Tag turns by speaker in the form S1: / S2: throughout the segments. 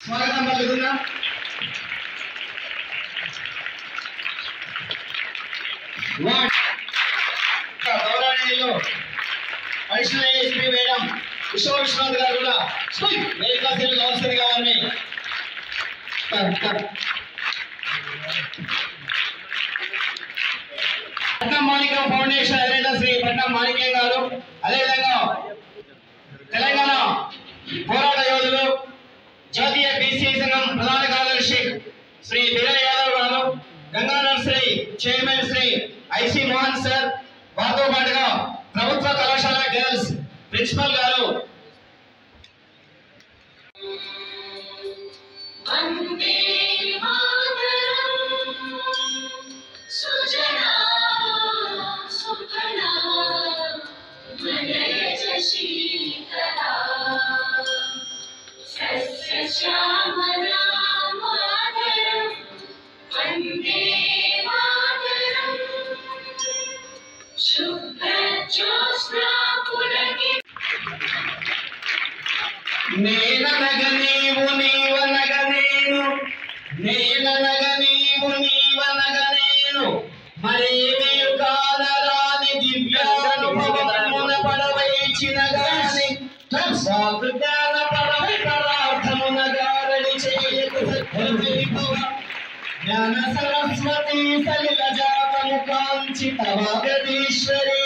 S1: స్వాగతం పలుకుతున్నాం వార్డ్ గౌరవనీయులు అడిషనల్ ఏఎస్పీ మేడం విశ్వ విశ్వనాథ్ గారు కూడా వేదికలు కావాల్సిందిగా వారిని పట్నం మాణిక్యం ఫౌండేషన్ అధినేత శ్రీ పట్నం మాణిక్యం గారు అదేవిధంగా తెలంగాణ పోరాట యోధులు జాతీయ బీసీ సంఘం ప్రధాన కార్యదర్శి శ్రీ వీరయ్య యాదవ్ గారు Ganga nursery chairman Shri IG Mohan sir వారితో పాటుగా ప్రభుత్వ కళాశాల గర్ల్స్ ప్రిన్సిపల్ గారు
S2: वन्दे मातरम् सुजना सुफला मनयज शीतला सस्यश्यामला मातरम् वन्दे मातरम् शुभ्रज्योत्स्ना पुलकित
S1: నేననగ నీవు నీవనగ నేను నేననగ నీవు నీవనగ నేను మరేమీ కానరాని దివ్యానుభవమున పడవైచిన గాని వాకు జ్ఞాన పరమై పరార్థమున గారడి చేయకు సద్భవ జ్ఞాన సరస్వతి సలిల జాతము కాంచిత వాగదీశ్వరి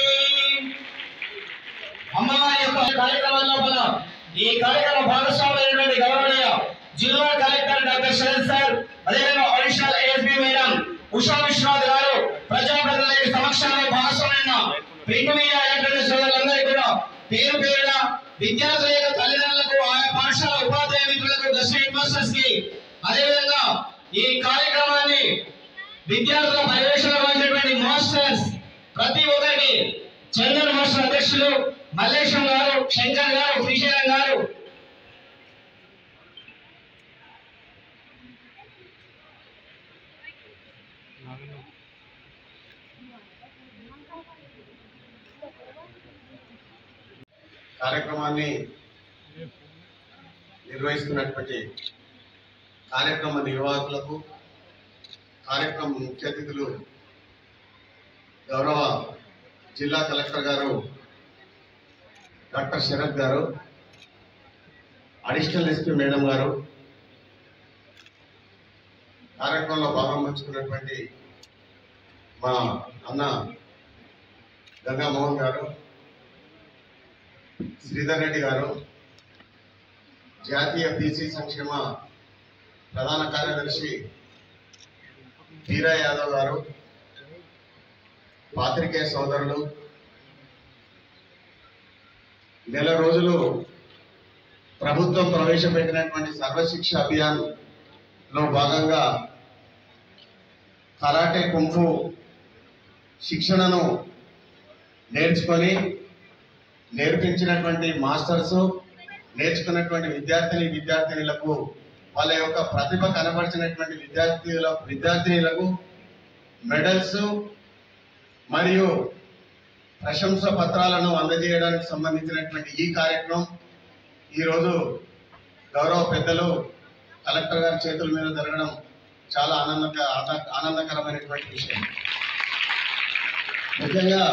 S1: అమ్మవారి యొక్క కార్యక్రమం లోపల ఈ కార్యక్రమ భాగస్వామైనటువంటి గౌరవనీయ జిల్లా కలెక్టర్ డాక్టర్ శరత్ సార్ అదేవిధంగా additional ASP madam Usha Viswanath గారు ప్రజాప్రతినిధుల సమక్షంలో భాగస్వామైన ప్రింట్ మీడియా ఎలక్ట్రానిక్ సోదరులందరికీ కూడా పేరు పేరున విద్యార్థుల యొక్క తల్లిదండ్రులకు ఆయా పాఠశాల ఉపాధ్యాయ మిత్రులకు దశ హెడ్ మాస్టర్స్ కి అదేవిధంగా ఈ కార్యక్రమాన్ని విద్యార్థుల పర్యవేక్షణ వహించినటువంటి మాస్టర్స్ ప్రతి ఒక్కరికి చందన్ మాస్టర్ అధ్యక్షులు మల్లేశం గారు శంకర్ గారు శ్రీశైలం గారు
S3: కార్యక్రమాన్ని నిర్వహిస్తున్నటువంటి కార్యక్రమ నిర్వాహకులకు కార్యక్రమ ముఖ్య అతిథులు గౌరవ జిల్లా కలెక్టర్ గారు డాక్టర్ శరత్ గారు అడిషనల్ ఎస్పీ మేడం గారు కార్యక్రమంలో భాగం పంచుకున్నటువంటి మా అన్న గంగా మోహన్ గారు శ్రీధర్ రెడ్డి గారు జాతీయ బీసీ సంక్షేమ ప్రధాన కార్యదర్శి వీరా యాదవ్ గారు పాత్రికేయ సోదరులు నెల రోజులు ప్రభుత్వం ప్రవేశపెట్టినటువంటి సర్వశిక్ష అభియాన్ లో భాగంగా కరాటే కుంఫు శిక్షణను నేర్చుకొని నేర్పించినటువంటి మాస్టర్స్ నేర్చుకున్నటువంటి విద్యార్థిని విద్యార్థినులకు వాళ్ళ యొక్క ప్రతిభ కనబరిచినటువంటి విద్యార్థుల విద్యార్థినులకు మెడల్స్ మరియు ప్రశంస పత్రాలను అందజేయడానికి సంబంధించినటువంటి ఈ కార్యక్రమం ఈరోజు గౌరవ పెద్దలు కలెక్టర్ గారి చేతుల మీద జరగడం చాలా ఆనందక ఆనంద- ఆనందకరమైనటువంటి విషయం ముఖ్యంగా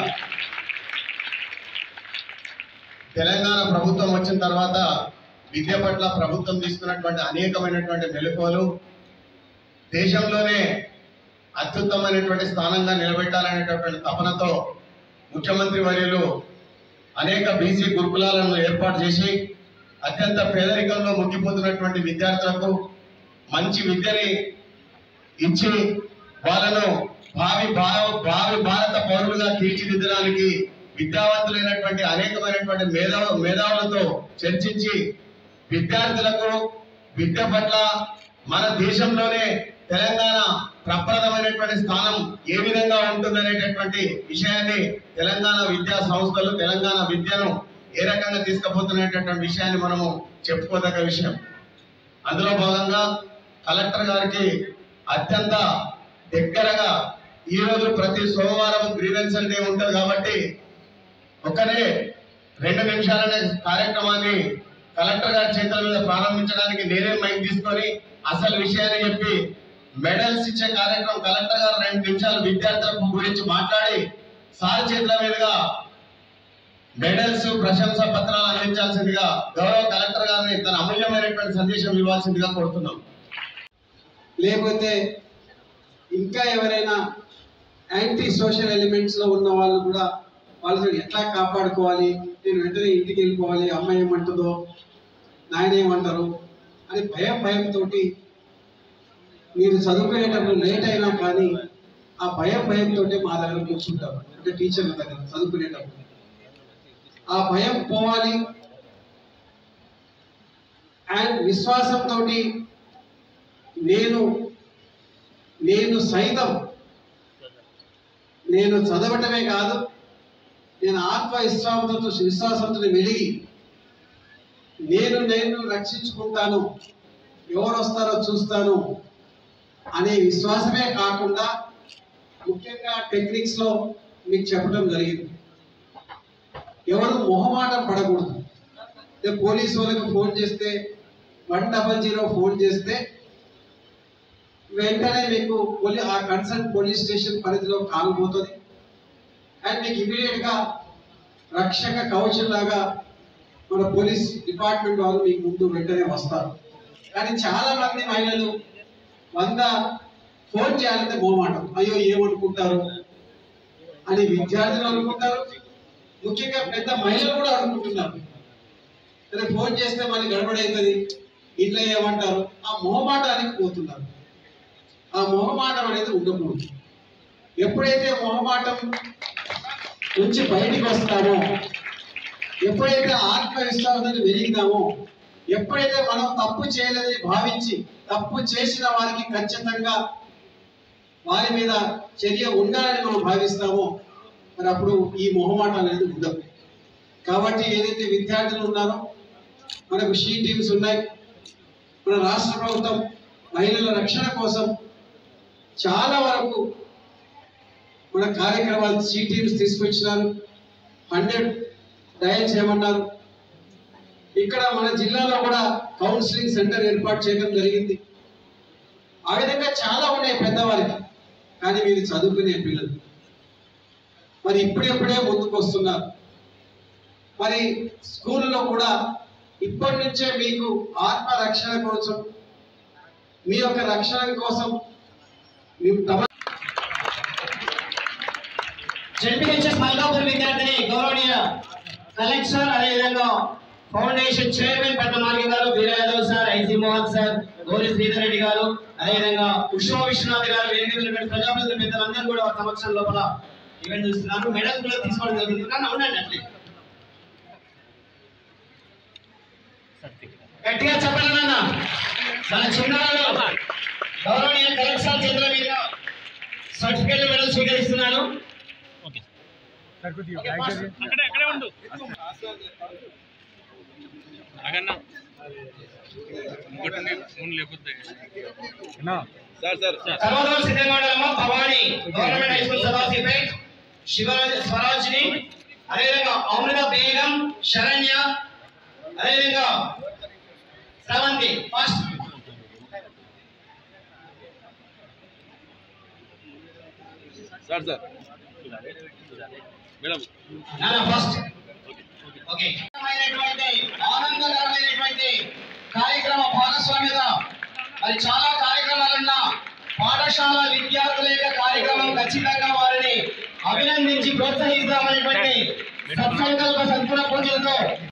S3: తెలంగాణ ప్రభుత్వం వచ్చిన తర్వాత విద్య పట్ల ప్రభుత్వం తీసుకున్నటువంటి అనేకమైనటువంటి మెలకువలు దేశంలోనే అత్యుత్తమైనటువంటి స్థానంగా నిలబెట్టాలనేటటువంటి తపనతో ముఖ్యమంత్రి వర్యులు అనేక బీసీ గురుకులాలను ఏర్పాటు చేసి అత్యంత పేదరికంలో ముగ్గిపోతున్నటువంటి విద్యార్థులకు మంచి విద్యని ఇచ్చి వాళ్ళను భావి భావ- భావి భారత పౌరులుగా తీర్చిదిద్దడానికి విద్యావంతులైనటువంటి అనేకమైనటువంటి మేధావ మేధావులతో చర్చించి విద్యార్థులకు విద్య పట్ల మన దేశంలోనే తెలంగాణ ప్రప్రదమైనటువంటి స్థానం ఏ విధంగా ఉంటుందనేటటువంటి విషయాన్ని తెలంగాణ విద్యా సంస్థలు తెలంగాణ విద్యను ఏ రకంగా తీసుకుపోతున్నటువంటి విషయాన్ని మనము చెప్పుకోదగ్గ విషయం అందులో భాగంగా కలెక్టర్ గారికి అత్యంత దగ్గరగా ఈ రోజు ప్రతి సోమవారం గ్రీవెన్సల్ డే ఉంటుంది కాబట్టి ఒకరే రెండు నిమిషాలనే కార్యక్రమాన్ని కలెక్టర్ గారి చేతుల మీద ప్రారంభించడానికి నేనే మైక్ తీసుకొని అసలు విషయాన్ని చెప్పి మెడల్స్ ఇచ్చే కార్యక్రమం కలెక్టర్ గారు రెండు నిమిషాలు విద్యార్థుల గురించి మాట్లాడి సార్ చేతుల మీదుగా మెడల్స్ ప్రశంసా పత్రాలు అందించాల్సిందిగా గౌరవ కలెక్టర్ గారిని తన అమూల్యమైనటువంటి సందేశం ఇవ్వాల్సిందిగా కోరుతున్నాం
S4: లేకపోతే ఇంకా ఎవరైనా యాంటీ సోషల్ ఎలిమెంట్స్ లో ఉన్న వాళ్ళు కూడా వాళ్ళని ఎట్లా కాపాడుకోవాలి నేను వెంటనే ఇంటికి వెళ్ళిపోవాలి అమ్మ ఏమంటుందో నాయన ఏమంటారు అని భయం భయంతో మీరు చదువుకునేటప్పుడు లేట్ అయినా కానీ ఆ భయం భయంతో మా దగ్గర కూర్చుంటారు అంటే టీచర్ల దగ్గర చదువుకునేటప్పుడు ఆ భయం పోవాలి అండ్ విశ్వాసంతో నేను నేను సైతం నేను చదవటమే కాదు నేను ఆత్మ విశ్వాసంతో విశ్వాసంతో వెలిగి నేను నేను రక్షించుకుంటాను ఎవరు వస్తారో చూస్తాను అనే విశ్వాసమే కాకుండా ముఖ్యంగా టెక్నిక్స్ లో మీకు చెప్పడం జరిగింది ఎవరు మొహమాటం పడకూడదు అంటే పోలీసు వాళ్ళకి ఫోన్ చేస్తే వన్ డబల్ జీరో ఫోన్ చేస్తే వెంటనే మీకు పోలీ ఆ కన్సర్న్ పోలీస్ స్టేషన్ పరిధిలో కాల్ పోతుంది అండ్ మీకు ఇమీడియట్ గా రక్షక కవచం లాగా మన పోలీస్ డిపార్ట్మెంట్ వాళ్ళు మీకు ముందు వెంటనే వస్తారు కానీ చాలా మంది మహిళలు వంద ఫోన్ చేయాలంటే మోమాటం అయ్యో ఏమనుకుంటారు అని విద్యార్థులు అనుకుంటారు ముఖ్యంగా పెద్ద మహిళలు కూడా అనుకుంటున్నారు సరే ఫోన్ చేస్తే మళ్ళీ గడబడవుతుంది ఇంట్లో ఏమంటారు ఆ మొహమాటానికి పోతున్నారు ఆ మొహమాటం అనేది ఉండకూడదు ఎప్పుడైతే మొహమాటం నుంచి బయటికి వస్తామో ఎప్పుడైతే ఆత్మవిశ్వాసాన్ని వెలిగినామో ఎప్పుడైతే మనం తప్పు చేయలేదని భావించి తప్పు చేసిన వారికి ఖచ్చితంగా వారి మీద చర్య ఉండాలని మనం భావిస్తామో మరి అప్పుడు ఈ మొహమాటం అనేది ఉండదు కాబట్టి ఏదైతే విద్యార్థులు ఉన్నారో మనకు షీ టీమ్స్ ఉన్నాయి మన రాష్ట్ర ప్రభుత్వం మహిళల రక్షణ కోసం చాలా వరకు మన కార్యక్రమాలు సి టీమ్స్ తీసుకొచ్చినారు హండ్రెడ్ డయల్ చేయమన్నారు ఇక్కడ మన జిల్లాలో కూడా కౌన్సిలింగ్ సెంటర్ ఏర్పాటు చేయడం జరిగింది ఆ విధంగా చాలా ఉన్నాయి పెద్దవారికి కానీ మీరు చదువుకునే పిల్లలు మరి ఇప్పుడెప్పుడే ముందుకు వస్తున్నారు మరి స్కూల్లో కూడా ఇప్పటి నుంచే మీకు ఆత్మరక్షణ కోసం మీ యొక్క రక్షణ కోసం మీ తమ
S1: జడ్పీహెచ్ఎస్ మల్కాపూర్ విద్యార్థిని గౌరవనీయ కలెక్టర్ అదేవిధంగా ఫౌండేషన్ చైర్మన్ పెద్ద మార్గి గారు Veera Yadav sir IG Mohan sir Gowri Sridhar Reddy గారు అదేవిధంగా ఉషా విశ్వనాథ్ గారు వేదిక మీద ఉన్నటువంటి ప్రజాప్రతినిధులు పెద్దలందరూ కూడా వారి సమక్షం లోపల ఈవెంట్ చూస్తున్నారు మెడల్స్ కూడా తీసుకోవడం జరుగుతుంది కానీ ఉండండి అట్లే గట్టిగా చెప్పండి నాన్న మన చిన్నారులు గౌరవనీయ కలెక్టర్ చేతుల మీద సర్టిఫికేట్ మెడల్ స్వీకరిస్తున్నారు
S5: అక్కడే అక్కడే ఉండు అగన్నా ఇంకోటి ఉంది, ఫోన్ లేకపోతే సార్ సార్ సార్
S1: సర్వోదయం సిద్ధమండలమ్మ Bhavani government high school Sadashivpet Shivaraj స్వరాజ్ని అదేవిధంగా అమృత బేగం శరణ్య అదేవిధంగా Sravanthi first
S5: sir sir madam
S1: నాన్న ఫస్ట్ ఓకే ఆనందమైనటువంటి ఆనందకరమైనటువంటి కార్యక్రమ భాగస్వామ్యత మరి చాలా కార్యక్రమాలున్న పాఠశాల విద్యార్థుల యొక్క కార్యక్రమం ఖచ్చితంగా వారిని అభినందించి ప్రోత్సహిస్తామనేటువంటి సత్సంకల్ప సద్గుణ పూజలతో